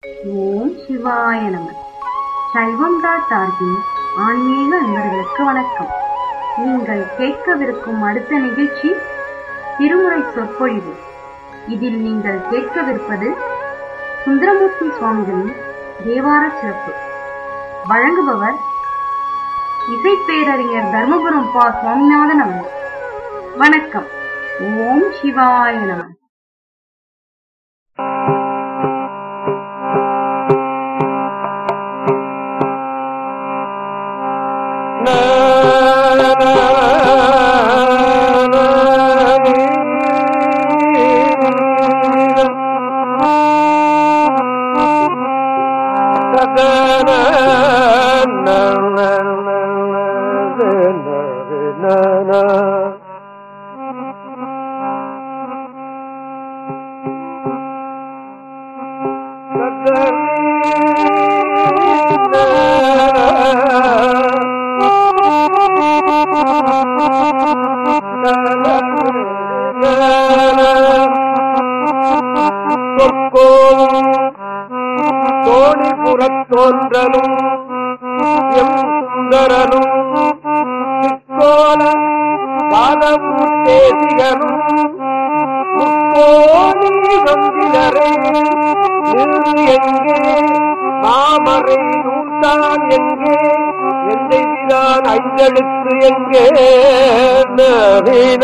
ஓம் சிவாய நம சைவம் டாட் ஆர்கின் ஆன்மீக அன்பர்களுக்கு வணக்கம் நீங்கள் கேட்கவிருக்கும் அடுத்த நிகழ்ச்சி திருமுறை சொற்பொழிவு இதில் நீங்கள் கேட்கவிருப்பது சுந்தரமூர்த்தி சுவாமிகளின் தேவார சிறப்பு வழங்குபவர் இசைப்பேரறிஞர் தர்மபுரம் பா சுவாமிநாதன் அவர்கள் வணக்கம் ஓம் சிவாய நம தோணிபுறத் தோன்றலும் எம் சுந்தரனும் சிக்கோல பாதமூர்த்தேசிகனும் முக்கோணி வந்திலரை நின்று எங்கே மாமறை நூல்தான் எங்கே எந்தை விதான் ஐந்தெழுத்து எங்கே நவீன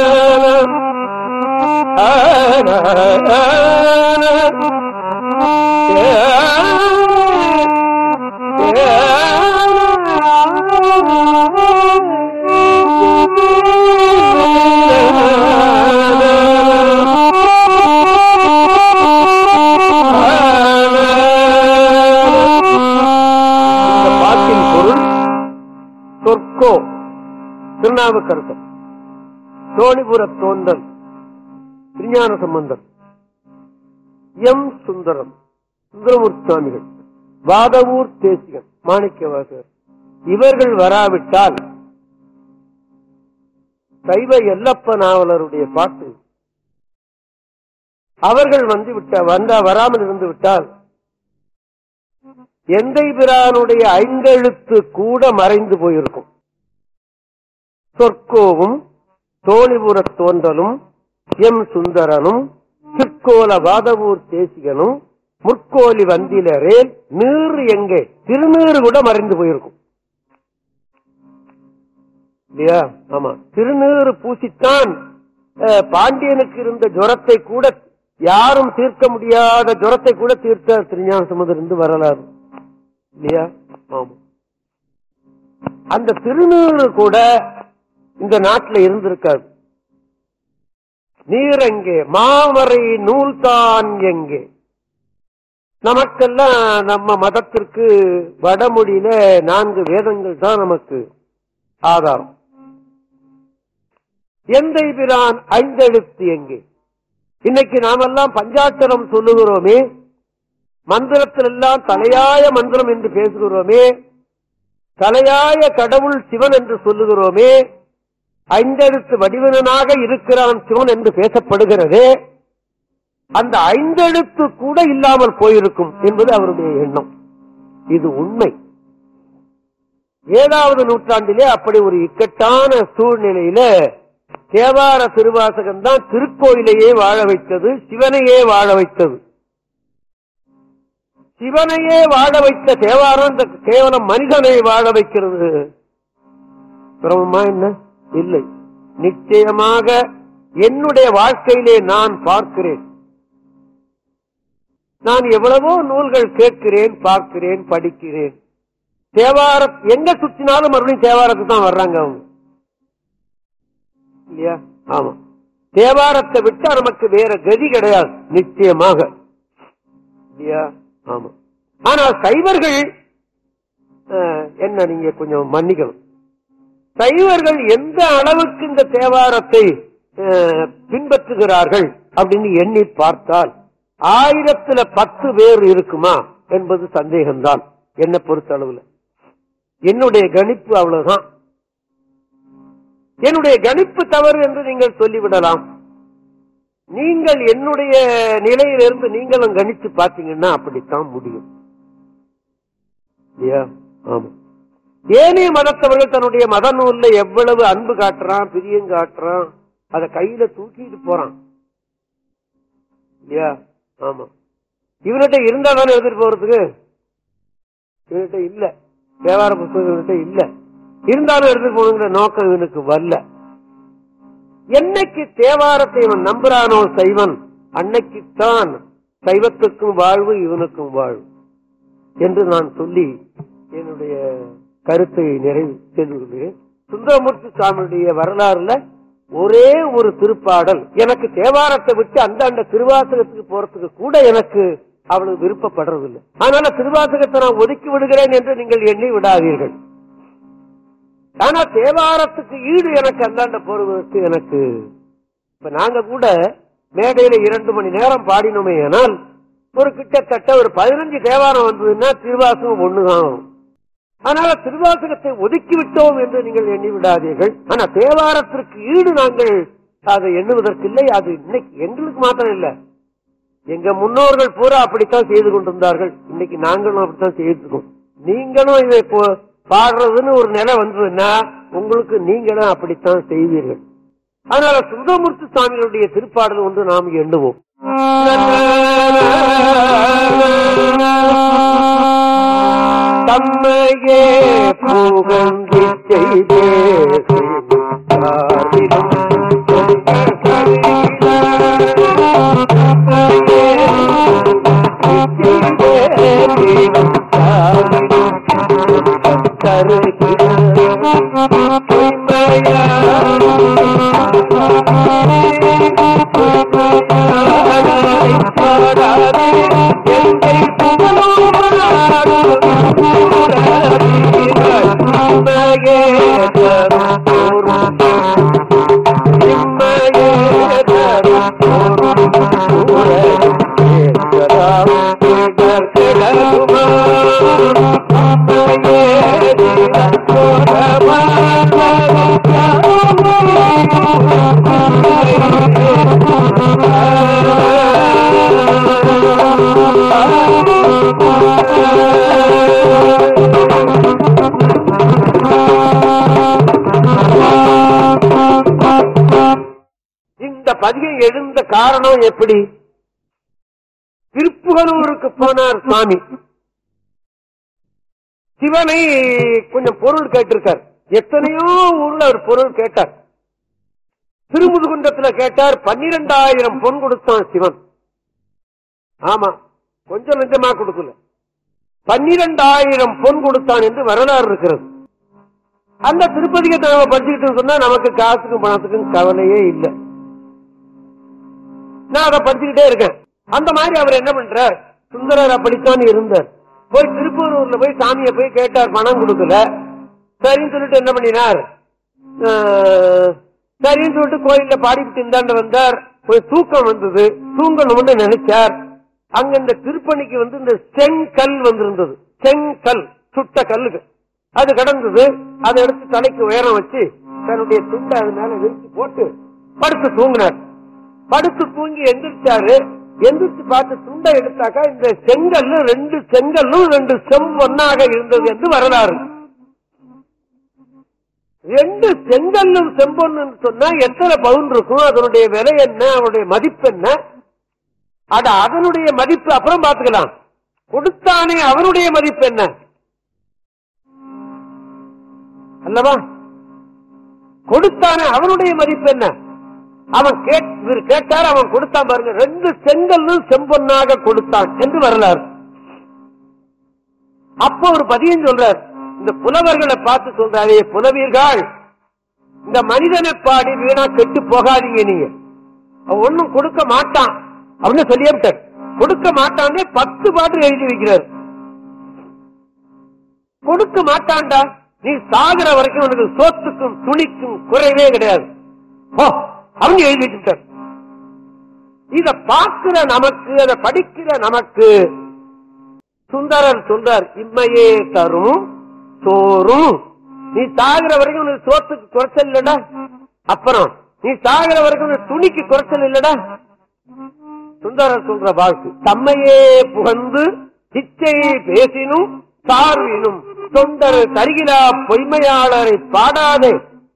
இந்த பாட்டின் பொருள் சொற்கோ திருநாவுக்கரசர் சோழிபுர தோன்றல் திருஞான சம்பந்தர் எம் சுந்தரம் சுந்தரமூர்த்தி சுவாமிகள் வாதவூர் தேசிகன் மாணிக்கவாசகர் இவர்கள் வராவிட்டால் சைவ எல்லப்ப நாவலருடைய பாட்டு அவர்கள் வந்து விட்ட வந்த வராமல் இருந்து விட்டால் எந்தை பிரானுடைய ஐந்தெழுத்து கூட மறைந்து போயிருக்கும் சொற்கோவும் தோணிபுரத் தோன்றலும் எம் சுந்தரனும் சிற்கோல வாதவூர் தேசிகனும் முற்கோலி வந்திலரேல் நீர் எங்கே திருநீறு கூட மறைந்து போயிருக்கும் இல்லையா ஆமா திருநீறு பூசித்தான் அஹ், பாண்டியனுக்கு இருந்த ஜுரத்தை கூட யாரும் தீர்க்க முடியாத ஜுரத்தை கூட தீர்த்த திருஞான சமுதர் இருந்து வரலாறு இல்லையா ஆமா அந்த திருநீறு கூட இந்த நாட்டுல இருந்திருக்காது நீர் எங்கே மாமறை நூல்தான் எங்கே நமக்கெல்லாம் நம்ம மதத்திற்கு வடமொழியில நான்கு வேதங்கள் தான் நமக்கு ஆதாரம் எந்தை பிரான் ஐந்தெழுத்து எங்கே இன்னைக்கு நாமெல்லாம் பஞ்சாட்சரம் சொல்லுகிறோமே மந்திரத்தில் எல்லாம் தலையாய மந்திரம் என்று பேசுகிறோமே தலையாய கடவுள் சிவன் என்று சொல்லுகிறோமே ஐந்தெழுத்து வடிவனாக இருக்கிறான் சிவன் என்று பேசப்படுகிறது அந்த ஐந்தெழுத்து கூட இல்லாமல் போயிருக்கும் என்பது அவருடைய எண்ணம் இது உண்மை ஏழாவது நூற்றாண்டிலே அப்படி ஒரு இக்கட்டான சூழ்நிலையில தேவார திருவாசகம் தான் திருக்கோயிலையே வாழ வைத்தது சிவனையே வாழ வைத்தது சிவனையே வாழ வைத்த தேவாரம் இந்த கேவலம் மனிதனை வாழ வைக்கிறது பிரமமா என்ன இல்லை நிச்சயமாக என்னுடைய வாழ்க்கையிலே நான் பார்க்கிறேன் நான் எவ்வளவோ நூல்கள் கேட்கிறேன் பார்க்கிறேன் படிக்கிறேன் தேவார எங்க சுற்றினாலும் மறுபடியும் தேவாரத்துக்கு தான் வர்றாங்க அவங்க இல்லையா ஆமா தேவாரத்தை விட்டா நமக்கு வேற கதி கிடையாது நிச்சயமாக இல்லையா ஆமா ஆனா சைவர்கள் அஹ், என்ன நீங்க கொஞ்சம் மன்னிக்கணும் சைவர்கள் எந்த அளவுக்கு இந்த தேவாரத்தை அஹ், பின்பற்றுகிறார்கள் அப்படின்னு எண்ணி பார்த்தால் ஆயிரத்துல பத்து பேர் இருக்குமா என்பது சந்தேகம்தான் என்னை பொறுத்த அளவுல என்னுடைய கணிப்பு அவ்வளவுதான் என்னுடைய கணிப்பு தவறு என்று நீங்கள் சொல்லிவிடலாம் நீங்கள் என்னுடைய நிலையிலிருந்து நீங்களும் கணிச்சு பாத்தீங்கன்னா அப்படித்தான் முடியும் இல்லையா ஆமா ஏனைய மதத்தவர்கள் தன்னுடைய மத நூல்ல எவ்வளவு அன்பு காட்டுறான் பிரியம் காட்டுறான் அத கையில தூக்கிட்டு போறான் இல்லையா ஆமா இவன்கிட்ட இருந்தா தானே எடுத்துட்டு போறதுக்கு இவன்கிட்ட இல்ல தேவார புத்தகம் இவன்கிட்ட இல்ல இருந்தாலும் எடுத்துட்டு போகணுங்கிற நோக்கம் இவனுக்கு வரல என்னைக்கு தேவாரத்தை இவன் நம்புறானோ சைவன் அன்னைக்குத்தான் சைவத்துக்கும் வாழ்வு இவனுக்கும் வாழ்வு என்று நான் சொல்லி என்னுடைய கருத்தை நிறைவு செய்து கொள்கிறேன் சுந்தரமூர்த்தி சுவாமியுடைய வரலாறுல ஒரே ஒரு திருப்பாடல் எனக்கு தேவாரத்தை விட்டு அந்தாண்ட திருவாசகத்துக்கு போறதுக்கு கூட எனக்கு அவ்வளவு விருப்பப்படுறதில்லை அதனால திருவாசகத்தை நான் ஒதுக்கி விடுகிறேன் என்று நீங்கள் எண்ணி விடாதீர்கள் ஆனா தேவாரத்துக்கு ஈடு எனக்கு அந்தாண்ட போடுவதற்கு எனக்கு இப்ப நாங்க கூட மேடையில இரண்டு மணி நேரம் பாடினோமே ஆனால் ஒரு கிட்டத்தட்ட ஒரு பதினஞ்சு தேவாரம் வந்ததுன்னா திருவாசகம் ஒண்ணுதான் வரும் அதனால திருவாசகத்தை ஒதுக்கி விட்டோம் என்று நீங்கள் எண்ணி விடாதீர்கள் ஆனா தேவாரத்திற்கு ஈடு நாங்கள் அதை எண்ணுவதற்கில்லை அது இன்னைக்கு எங்களுக்கு மாத்திரம் இல்ல எங்க முன்னோர்கள் பூரா அப்படித்தான் செய்து கொண்டிருந்தார்கள் இன்னைக்கு நாங்களும் அப்படித்தான் செய்திருக்கோம் நீங்களும் இதை இப்போ பாடுறதுன்னு ஒரு நிலை வந்ததுன்னா உங்களுக்கு நீங்களும் அப்படித்தான் செய்வீர்கள் அதனால சுந்தரமூர்த்தி சுவாமிகளுடைய திருப்பாடல் ஒன்று நாம் எண்ணுவோம் தம்மையே புகழ்ந்து செய்தே இந்த பதிகை எழுந்த காரணம் எப்படி திருப்புகலூருக்கு போனார் சுவாமி சிவனை கொஞ்சம் பொருள் கேட்டிருக்கார் எத்தனையோ ஊர்ல அவர் பொருள் கேட்டார் திருமுதுகுன்றத்துல கேட்டார் பன்னிரெண்டாயிரம் பொன் கொடுத்தான் சிவன் ஆமா கொஞ்சம் நிஜமா கொடுக்கல பன்னிரெண்டாயிரம் பொன் கொடுத்தான் என்று வரலாறு இருக்கிறது அந்த திருப்பதிக்கு நாம படிச்சுக்கிட்டு சொன்னா நமக்கு காசுக்கும் பணத்துக்கும் கவலையே இல்லை நான் அதை படிச்சுக்கிட்டே இருக்கேன் அந்த மாதிரி அவர் என்ன பண்றார் சுந்தரர் அப்படித்தான் இருந்தார் போய் திருப்பூரூர்ல போய் சாமியை போய் கேட்டார் பணம் கொடுக்கல சரின்னு சொல்லிட்டு என்ன பண்ணினார் ஆஹ், சரின்னு சொல்லிட்டு கோயில்ல பாடிவிட்டு இந்தாண்ட வந்தார் போய் தூக்கம் வந்தது தூங்கணும்னு நினைச்சார் அங்க இந்த திருப்பணிக்கு வந்து இந்த செங்கல் வந்திருந்தது செங்கல் சுட்ட கல்லுக்கு அது கடந்தது அதை எடுத்து தலைக்கு உயரம் வச்சு தன்னுடைய துண்டை அது மேல விரிச்சு போட்டு படுத்து தூங்கினார் படுத்து தூங்கி எந்திரிச்சாரு எந்திரிச்சு பார்த்து துண்டை எடுத்தாக்கா இந்த செங்கல்லு ரெண்டு செங்கல்லும் ரெண்டு செம்பொன்னாக இருந்தது என்று வரலாறு ரெண்டு செங்கல்லும் செம்பொன்னு சொன்னா எத்தனை பவுன் இருக்கும் அதனுடைய விலை என்ன அவனுடைய மதிப்பு என்ன அட அதனுடைய மதிப்பு அப்புறம் பாத்துக்கலாம் கொடுத்தானே அவனுடைய மதிப்பு என்ன அல்லவா கொடுத்தானே அவனுடைய மதிப்பு என்ன அவன் கேட் இவர் கேட்டார் அவன் கொடுத்தான் பாருங்க ரெண்டு செங்கல்லும் செம்பொன்னாக கொடுத்தான் என்று வரலாறு அப்போ ஒரு பதியம் சொல்றார் இந்த புலவர்களை பார்த்து சொல்றாரே புலவீர்கள் இந்த மனிதனை பாடி வீணா கெட்டு போகாதீங்க நீங்க அவன் ஒண்ணும் கொடுக்க மாட்டான் அப்படின்னு சொல்லிவிட்டார் கொடுக்க மாட்டானே பத்து பாட்டு எழுதி வைக்கிறார் கொடுக்க மாட்டான்டா நீ சாகுற வரைக்கும் உனக்கு சோத்துக்கும் துணிக்கும் குறைவே கிடையாது ஓ அவங்க எழுதி வச்சுட்டார் இத பார்க்கிற நமக்கு அதை படிக்கிற நமக்கு சுந்தரர் சொல்றார் இம்மையே தரும் சோறும் நீ சாகுற வரைக்கும் உனக்கு சோத்துக்கு குறைச்சல் இல்லடா அப்புறம் நீ சாகுற வரைக்கும் உனக்கு துணிக்கு குறைச்சல் இல்லடா சுந்தரர் சொல்ற வாழ்க்கை தம்மையே புகழ்ந்து இச்சை பேசினும் சார்வினும் தொண்டர் தருகிலா பொய்மையாளரை பாடாதே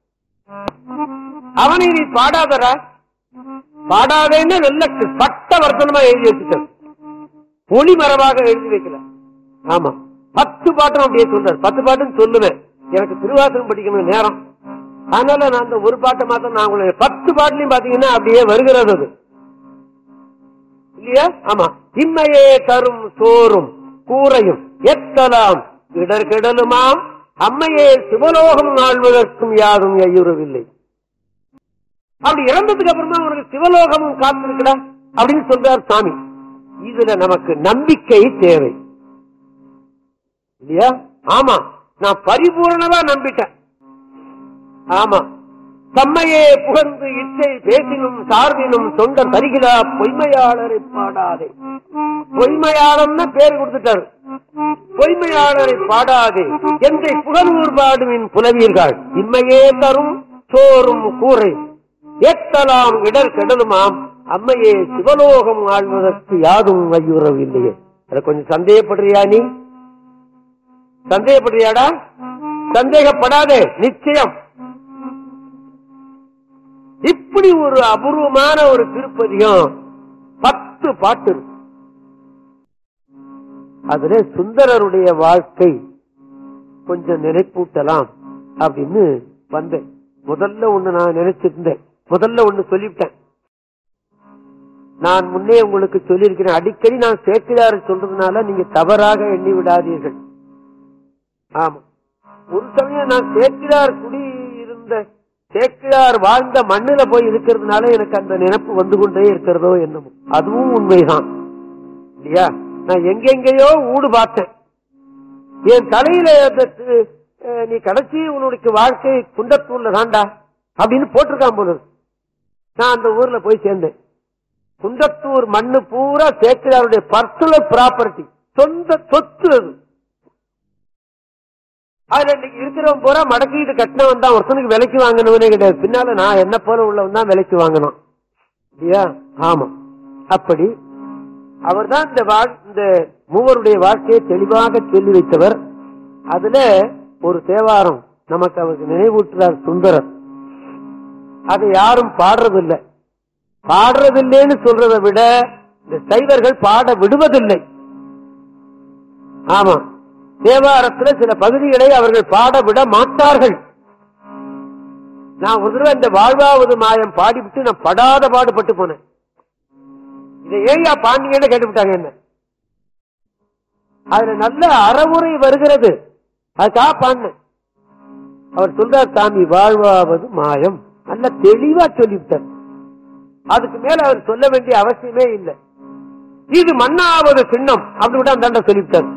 அவனை நீ பாடாதடா பாடாதேன்னு நல்ல பட்ட வர்த்தனமா எழுதி வச்சுட்ட ஒளிமரபாக எழுதி வைக்கல ஆமா பத்து பாட்டும் அப்படியே சொல்றாரு பத்து பாட்டுன்னு சொல்லுவேன் எனக்கு திருவாசகம் படிக்கணும் நேரம் அதனால நான் அந்த ஒரு பாட்டை மாத்திரம் நான் உங்களுக்கு பத்து பாட்டுலயும் பாத்தீங்கன்னா அப்படியே வருகிறது அது இல்லையா ஆமா இம்மையே தரும் சோறும் கூரையும் எத்தலாம் இடர் கெடலுமாம் அம்மையே சிவலோகம் ஆழ்வதற்கும் யாரும் ஐயுறவில்லை அப்படி இறந்ததுக்கு அப்புறமா உனக்கு சிவலோகமும் காத்திருக்கல அப்படின்னு சொல்றார் சாமி இதுல நமக்கு நம்பிக்கை தேவை இல்லையா ஆமா நான் பரிபூர்ணமா நம்பிட்டேன் ஆமா தம்மையே புகழ்ந்து இச்சை பேசினும் சார்பினும் தொண்டர் தருகிறா பொய்மையாளரை பாடாதே பொய்மையாளர்னு பேர் கொடுத்துட்டாரு பொய்மையாளரை பாடாதே எந்தை புகழூர் பாடுவின் புலவீர்கள் இம்மையே தரும் சோறும் கூரை ஏத்தலாம் இடர் கெடலுமாம் அம்மையே சிவலோகம் ஆழ்வதற்கு யாதும் ஐயுறவில்லையே அதை கொஞ்சம் சந்தேகப்படுறியா நீ சந்தேகப்படுறியாடா சந்தேகப்படாதே நிச்சயம் இப்படி ஒரு அபூர்வமான ஒரு திருப்பதியும் பத்து பாட்டு இருக்கு. அதுல சுந்தரருடைய வாழ்க்கை கொஞ்சம் நினைப்பூட்டலாம் அப்படின்னு வந்தேன் முதல்ல ஒண்ணு நான் நினைச்சிருந்தேன் முதல்ல ஒண்ணு சொல்லிவிட்டேன் நான் முன்னே உங்களுக்கு சொல்லியிருக்கிறேன் அடிக்கடி நான் சேக்கிழார் சொல்றதுனால நீங்க தவறாக எண்ணி விடாதீர்கள் ஆமா ஒரு சமயம் நான் சேக்கிழார் குடி இருந்த சேக்கிழார் வாழ்ந்த மண்ணுல போய் இருக்கிறதுனால எனக்கு அந்த நினைப்பு வந்து கொண்டே இருக்கிறதோ என்னமோ அதுவும் உண்மைதான் இல்லையா நான் எங்கெங்கேயோ ஊடு பார்த்தேன் என் தலையில அந்த தி- அஹ், நீ கடைசி உன்னுடைய வாழ்க்கை குண்டத்தூர்ல தாண்டா அப்படின்னு போட்டிருக்கான் போல இருக்கு. நான் அந்த ஊர்ல போய் சேர்ந்தேன் குண்டத்தூர் மண்ணு பூரா சேக்கிழாருடைய பர்சனல் ப்ராப்பர்ட்டி சொந்த சொத்து அது அதுல இன்னைக்கு இருக்கிறவன் பூரா மடக்கிட்டு கட்டினவன் தான் ஒருத்தனுக்கு விலைக்கு வாங்கினவனே கிடையாது பின்னால நான் என்ன போல உள்ளவன் தான் விலைக்கு வாங்கினான் இல்லையா ஆமா அப்படி அவர்தான் இந்த வாழ்- இந்த மூவருடைய வாழ்க்கையை தெளிவாக சொல்லி வைத்தவர் அதுல ஒரு தேவாரம் நமக்கு அவருக்கு நினைவூட்டுறார் சுந்தரர் அதை யாரும் பாடுறதில்லை பாடுறதில்லைன்னு சொல்றதை விட இந்த சைவர்கள் பாட விடுவதில்லை ஆமா தேவாரத்துல சில பகுதிகளை அவர்கள் பாட விட மாட்டார்கள் நான் ஒரு தடவை இந்த வாழ்வாவது மாயம் பாடிவிட்டு நான் படாத பாடுபட்டு போனேன் இதை ஏயா பாண்டியன்னு கேட்டுவிட்டாங்க என்ன அதுல நல்ல அறவுரை வருகிறது அதுக்காக பாடினேன் அவர் சொல்றார் சாமி வாழ்வாவது மாயம் நல்ல தெளிவா சொல்லிவிட்டார் அதுக்கு மேல அவர் சொல்ல வேண்டிய அவசியமே இல்லை இது மண்ணாவது சின்னம் அப்படி விட அந்த சொல்லிவிட்டார்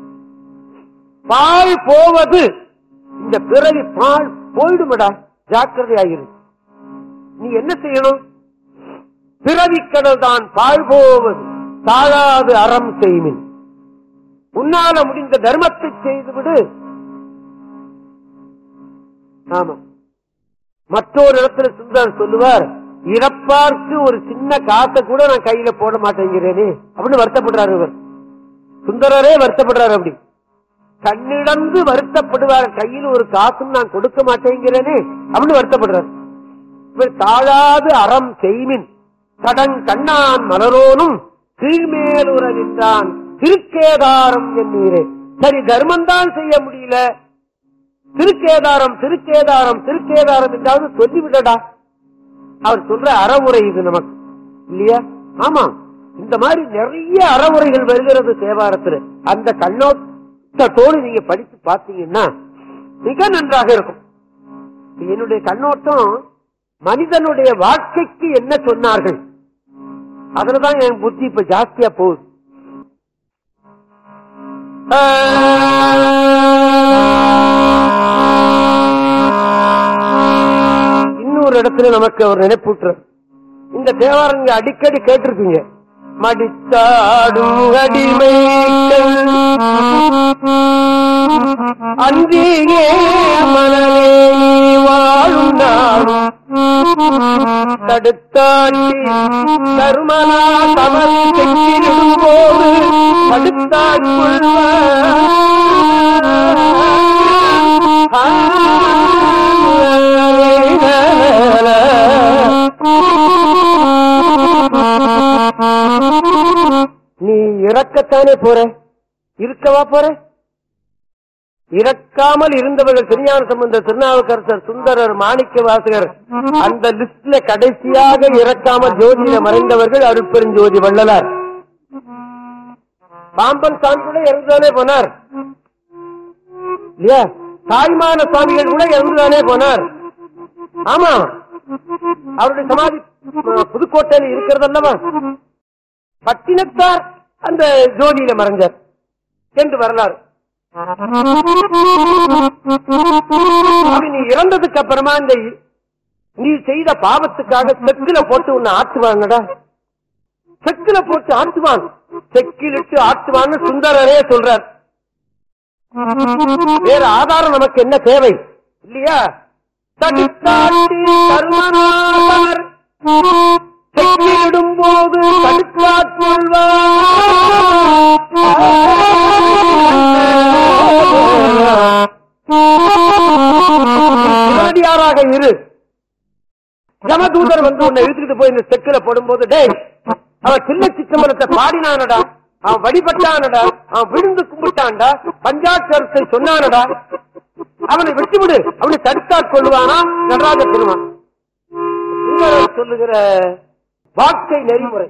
பால் போவது இந்த பிறவி பால் போயிடுமடா ஜாக்கிரதை ஆகிரு நீ என்ன செய்யணும் பிறவி கடல் தான் பால் போவது தாழாது அறம் செய்மின் உன்னால முடிந்த தர்மத்தை செய்து விடு ஆமா மற்றொரு இடத்துல சுந்தர் சொல்லுவார் இறப்பார்க்கு ஒரு சின்ன காசை கூட நான் கையில போட மாட்டேங்கிறேனே அப்படின்னு வருத்தப்படுறாரு இவர் சுந்தரரே வருத்தப்படுறாரு அப்படி கண்ணிடந்து வருத்தப்படுவார் கையில் ஒரு காசும் நான் கொடுக்க மாட்டேங்கிறேனே அப்படின்னு வருத்தப்படுறார் இவர் தாழாது அறம் செய்மின் கடன் கண்ணான் மலரோனும் கீழ்மேலுற நின்றான் திருக்கேதாரம் என்னீரே சரி தர்மம் தான் செய்ய முடியல திருக்கேதாரம் திருக்கேதாரம் திருக்கேதாரம் என்றாவது சொல்லிவிடடா அவர் சொல்ற அறவுரை இது நமக்கு இல்லையா ஆமா இந்த மாதிரி நிறைய அறவுரைகள் வருகிறது தேவாரத்துல அந்த கண்ணோட்டத்தோடு நீங்க படித்து பார்த்தீங்கன்னா மிக நன்றாக இருக்கும் என்னுடைய கண்ணோட்டம் மனிதனுடைய வாழ்க்கைக்கு என்ன சொன்னார்கள் அதுலதான் என் புத்தி இப்ப ஜாஸ்தியா போகுது இன்னொரு இடத்துல நமக்கு அவர் நினைப்பூட்டுற இந்த தேவாரம் நீங்க அடிக்கடி கேட்டிருப்பீங்க மடித்தாடும் அடிமைகள் அன்றியே மனமே நீ வாழும் நாடும் தடுத்தாட்டி கருமனா தமது செக்கிடும் போது தடுத்தாள் நீ இறக்கத்தானே போற இருக்கவா போற இறக்காமல் இருந்தவர்கள் திருஞான சம்பந்த திருநாவுக்கரசர் சுந்தரர் மாணிக்க வாசகர் அந்த லிஸ்ட்ல கடைசியாக இறக்காமல் ஜோதியில மறைந்தவர்கள் அருட்பெருஞ்சோதி வள்ளலார் பாம்பன் சாமி கூட இறந்துதானே போனார் இல்லையா தாய்மான சுவாமிகள் கூட இறந்துதானே போனார் ஆமா அவருடைய சமாதி அஹ், புதுக்கோட்டையில் இருக்கிறது அல்லவா பட்டினத்தார் அந்த ஜோதியில மறைஞ்சார் என்று வரலாறு அப்படி நீ இறந்ததுக்கு அப்புறமா இந்த நீ செய்த பாவத்துக்காக செக்கில போட்டு உன்னை ஆட்டுவாங்கடா செக்கில போட்டு ஆட்டுவான் செக்கிலிட்டு ஆட்டுவான்னு சுந்தரரே சொல்றார் வேற ஆதாரம் நமக்கு என்ன தேவை இல்லையா தடுத்தாட்டி கருமனார் செக்கிலிடும் போது தடுக்காட் உடனடியாராக இரு ஜமதூதர் வந்து உன்னை இழுத்துக்கிட்டு போய் இந்த செக்கில போடும்போது டேய் அவன் சின்ன சித்தம்பலத்தை பாடினானடா அவன் வழிபட்டானடா அவன் விழுந்து கும்பிட்டான்டா பஞ்சாட்சரத்தை சொன்னானடா அவனை விட்டுவிடு அவனை தடுத்தாற் கொள்வானா நடராஜ பெருமான் சுந்தரர் சொல்லுகிற வாழ்க்கை நெறிமுறை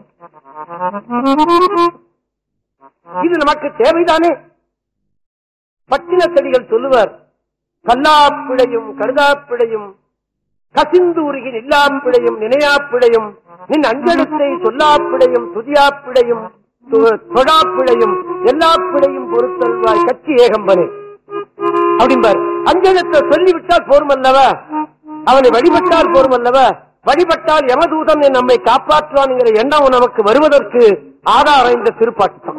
இது நமக்கு தேவைதானே பட்டின செடிகள் சொல்லுவார் கல்லாப்பிழையும் கருதாப்பிழையும் கசிந்து உருகி நில்லாப்பிழையும் நினையாப்பிழையும் நின் அஞ்செழுத்தை சொல்லாப்பிழையும் துதியாப்பிழையும் து- தொழாப்பிழையும் எல்லா பிழையும் பொறுத்தல்வாய் கட்சி ஏகம்பனே அப்படிம்பார் அஞ்செழுத்தை சொல்லிவிட்டால் போரும் அல்லவா அவனை வழிபட்டால் போரும் அல்லவா வழிபட்டால் யமதூதன் நம்மை காப்பாற்றுவான்ங்கிற எண்ணம் நமக்கு வருவதற்கு ஆதாரம் இந்த திருப்பாட்டு தான்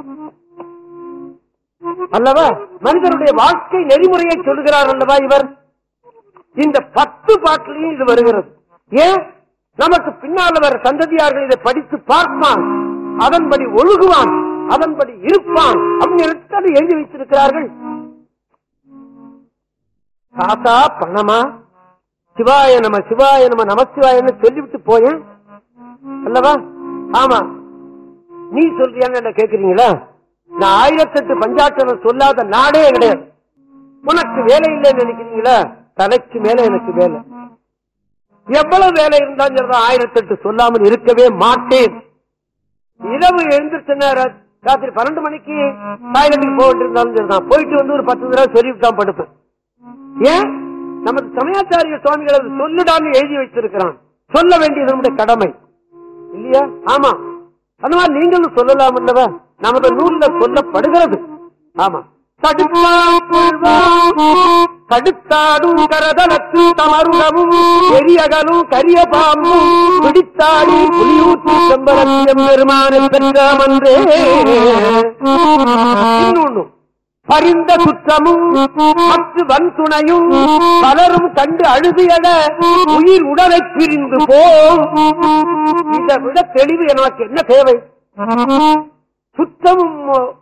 அல்லவா மனிதனுடைய வாழ்க்கை நெறிமுறையை சொல்லுகிறார் அல்லவா இவர் இந்த பத்து பாட்டிலையும் இது வருகிறது ஏன் நமக்கு பின்னால் வர சந்ததியார்கள் இதை படித்து பார்ப்பான் அதன்படி ஒழுகுவான் அதன்படி இருப்பான் அப்படின்னு எடுத்து எழுதி வைத்திருக்கிறார்கள் காசா பணமா சிவாய நம சிவாய நம நமசிவாயன்னு சொல்லிவிட்டு போயேன் அல்லவா ஆமா நீ சொல்றியான்னு என்ன கேக்குறீங்களா நான் ஆயிரத்தெட்டு பஞ்சாட்சரம் சொல்லாத நாடே கிடையாது உனக்கு வேலை இல்லைன்னு நினைக்கிறீங்களா தலைக்கு மேல எனக்கு வேலை எவ்வளவு வேலை இருந்தாலும் சரிதான் ஆயிரத்தெட்டு சொல்லாமல் இருக்கவே மாட்டேன் இரவு எழுந்திருச்சுன்னா ரா- ராத்திரி பன்னெண்டு மணிக்கு டாய்லெட்டுக்கு போயிட்டு இருந்தாலும் சரிதான் போயிட்டு வந்து ஒரு பத்து தடவை சொல்லிட்டு தான் படுப்பேன் ஏன் நமது சமயாச்சாரிய சுவாமிகள் அது சொல்லுடான்னு எழுதி வைத்திருக்கிறான் சொல்ல வேண்டியது நம்முடைய கடமை இல்லையா ஆமா அந்த மாதிரி நீங்களும் சொல்லலாம் அல்லவா நமது நூல்ல சொல்லப்படுகிறது ஆமா கடுத்தாடும் கரதலத்து தமருடமும் எரியகலும் கரிய பாம்பும் பிடித்தாடி புலியூற்றி செம்பரத்தியம் பெருமானில் பெற்றாமன்றே இன்னொன்னு பரிந்த குற்றமும் மற்ற வன் துணையும் பலரும் கண்டு அழுதியட உயிர் உடலை பிரிந்து போம் இதை விட தெளிவு எனக்கு என்ன தேவை சுத்தமும்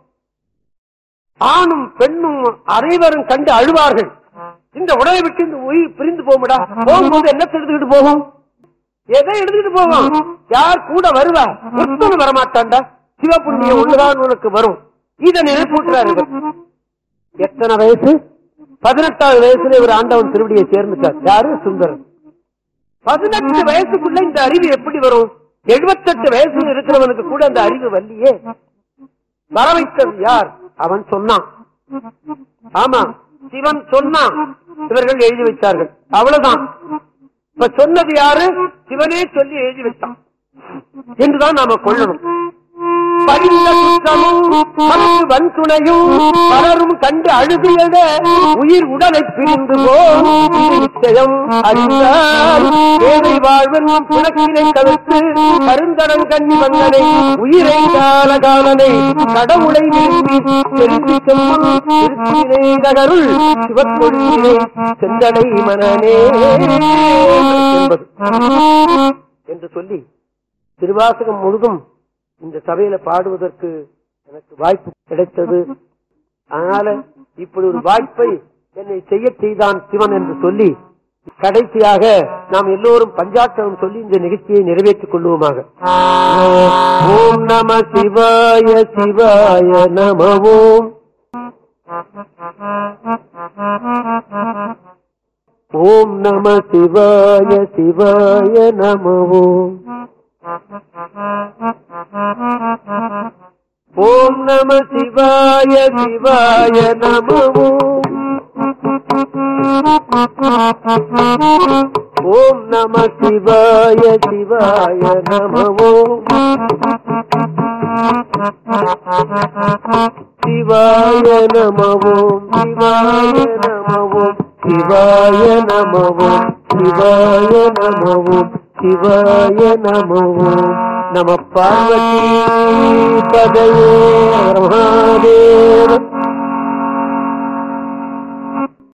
ஆணும் பெண்ணும் அனைவரும் கண்டு அழுவார்கள் இந்த உடலை விட்டு இந்த உயிர் பிரிந்து போகும்டா போகும்போது என்ன எடுத்துக்கிட்டு போகும் எதை எடுத்துக்கிட்டு போகும் யார் கூட வருவா ஒருத்தனும் வரமாட்டான்டா சிவபுண்ணியம் ஒண்ணுதான் உனக்கு வரும் இதை நினைப்பூட்டுறாரு இவர் எத்தனை வயசு பதினெட்டாவது வயசுல இவர் ஆண்டவன் திருவடியை சேர்ந்துட்டார் யாரு சுந்தரன் பதினெட்டு வயசுக்குள்ள இந்த அறிவு எப்படி வரும் எழுபத்தெட்டு வயசுல இருக்கிறவனுக்கு கூட அந்த அறிவு வரலையே வர வைத்தது யார் அவன் சொன்னான் ஆமா சிவன் சொன்னான் இவர்கள் எழுதி வைத்தார்கள் அவ்வளவுதான் இப்ப சொன்னது யாரு சிவனே சொல்லி எழுதி வைத்தான் என்றுதான் நாம கொள்ளணும் பரிந்த குற்றமும் மற்ற வன் துணையும் பலரும் கண்டு அழுதியட உயிர் உடலை பிரிந்து போம் இது நிச்சயம் அறிந்தால் ஏழை வாழ்வென்னும் பிணக்கினை தவிர்த்து கருந்தடம் கண்ணி வந்தனை உயிரை காலகாலனை கடவுளை விரும்பி செல்வி செல்லும் திருச்சினை நகருள் சிவக்கொள்ளினை செந்தடை மனநே என்பது என்று சொல்லி திருவாசகம் முழுதும் இந்த சபையில பாடுவதற்கு எனக்கு வாய்ப்பு கிடைத்தது அதனால இப்படி ஒரு வாய்ப்பை என்னை செய்ய செய்தான் சிவன் என்று சொல்லி கடைசியாக நாம் எல்லோரும் பஞ்சாட்சரம் சொல்லி இந்த நிகழ்ச்சியை நிறைவேற்றிக் கொள்வோமாக ஓம் நம சிவாய சிவாய நம ஓம் ஓம் நம சிவாய சிவாய நம ஓம் ஓம் நம சிவாய சிவாய நம ஓம் ஓம் நம சிவாய சிவாய நம ஓம் சிவாய நம ஓம் சிவாய நம ஓம் சிவாய நம ஓம் சிவாய நம ஓம் சிவாய நம ஓம் நம பார்வதி பதையே மகாதேவ